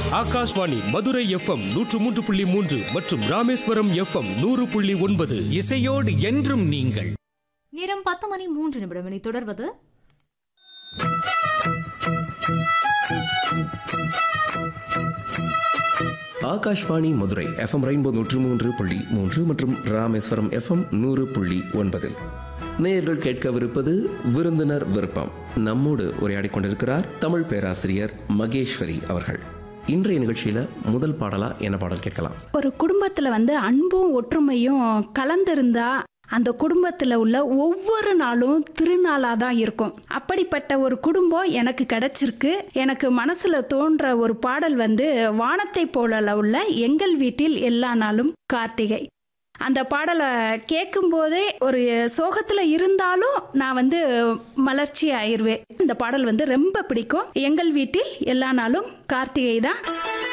Akashvani Madurai FM நூற்று மூன்று புள்ளி மூன்று மற்றும் ராமேஸ்வரம் எஃப்எம் நூறு புள்ளி ஒன்பது இசையோடு என்றும் நீங்கள் நேரம் பத்து மணி மூன்று நிமிடம் இனி தொடர்வது ஆகாஷ்வாணி மதுரை எஃப்எம் ரெயின்போ நூற்று மூன்று புள்ளி மூன்று மற்றும் ராமேஸ்வரம் எஃப்எம் நூறு புள்ளி ஒன்பதில் நேயர்கள் கேட்கவிருப்பது விருந்தினர் விருப்பம் நம்மோடு உரையாடிக் கொண்டிருக்கிறார் தமிழ் பேராசிரியர் மகேஸ்வரி அவர்கள் இன்றைய நிகழ்ச்சியில முதல் பாடலா என்ன பாடல் கேட்கலாம் ஒரு குடும்பத்தில் வந்து அன்பும் ஒற்றுமையும் கலந்திருந்தா அந்த குடும்பத்தில் உள்ள ஒவ்வொரு நாளும் திருநாளாக தான் இருக்கும் அப்படிப்பட்ட ஒரு குடும்பம் எனக்கு கிடைச்சிருக்கு எனக்கு மனசில் தோன்ற ஒரு பாடல் வந்து வானத்தை போல உள்ள எங்கள் வீட்டில் எல்லா நாளும் கார்த்திகை அந்த பாடலை கேட்கும்போதே ஒரு சோகத்தில் இருந்தாலும் நான் வந்து மலர்ச்சி ஆயிடுவேன் இந்த பாடல் வந்து ரொம்ப பிடிக்கும் எங்கள் வீட்டில் எல்லா நாளும் கார்த்திகை தான்